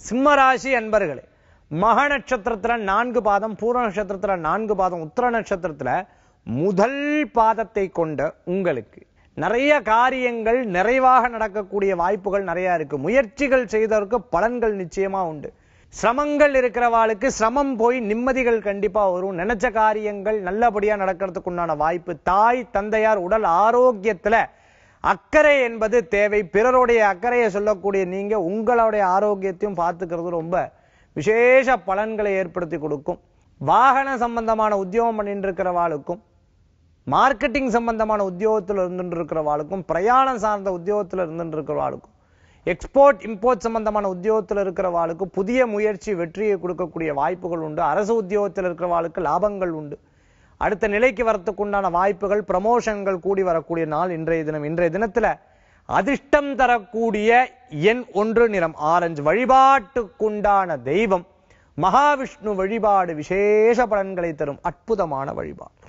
சிம்மராசி அன்பர்களே மக நட்சத்திரத்துல நான்கு பாதம் பூர நட்சத்திரத்துல நான்கு பாதம் உத்திர நட்சத்திரத்துல முதல் பாதத்தை கொண்ட உங்களுக்கு நிறைய காரியங்கள் நிறைவாக நடக்கக்கூடிய வாய்ப்புகள் நிறைய இருக்கு முயற்சிகள் செய்தவருக்கு பலன்கள் நிச்சயமா உண்டு சிரமங்கள் இருக்கிறவாளுக்கு சிரமம் போய் நிம்மதிகள் கண்டிப்பா வரும் நினைச்ச காரியங்கள் நல்லபடியா நடக்கிறதுக்கு உண்டான வாய்ப்பு தாய் தந்தையார் உடல் ஆரோக்கியத்துல அக்கறை என்பது தேவை பிறருடைய அக்கறையை சொல்லக்கூடிய நீங்க உங்களுடைய ஆரோக்கியத்தையும் பார்த்துக்கிறது ரொம்ப விசேஷ பலன்களை ஏற்படுத்தி கொடுக்கும் வாகன சம்பந்தமான உத்தியோகம் பண்ணிட்டு இருக்கிறவாளுக்கும் மார்க்கெட்டிங் சம்பந்தமான உத்தியோகத்தில் இருந்துட்டு இருக்கிறவாளுக்கும் பிரயாணம் சார்ந்த உத்தியோகத்தில் இருந்துட்டு இருக்கிறவாளுக்கும் எக்ஸ்போர்ட் இம்போர்ட் சம்பந்தமான உத்தியோகத்தில் இருக்கிறவாளுக்கு புதிய முயற்சி வெற்றியை கொடுக்கக்கூடிய வாய்ப்புகள் உண்டு அரசு உத்தியோகத்தில் இருக்கிறவாளுக்கு லாபங்கள் உண்டு அடுத்த நிலைக்கு வரத்துக்கு உண்டான வாய்ப்புகள் ப்ரமோஷன்கள் கூடி வரக்கூடிய நாள் இன்றைய தினம் இன்றைய தினத்துல அதிர்ஷ்டம் தரக்கூடிய எண் ஒன்று நிறம் ஆரஞ்சு வழிபாட்டுக்குண்டான தெய்வம் மகாவிஷ்ணு வழிபாடு விசேஷ பலன்களை தரும் அற்புதமான வழிபாடு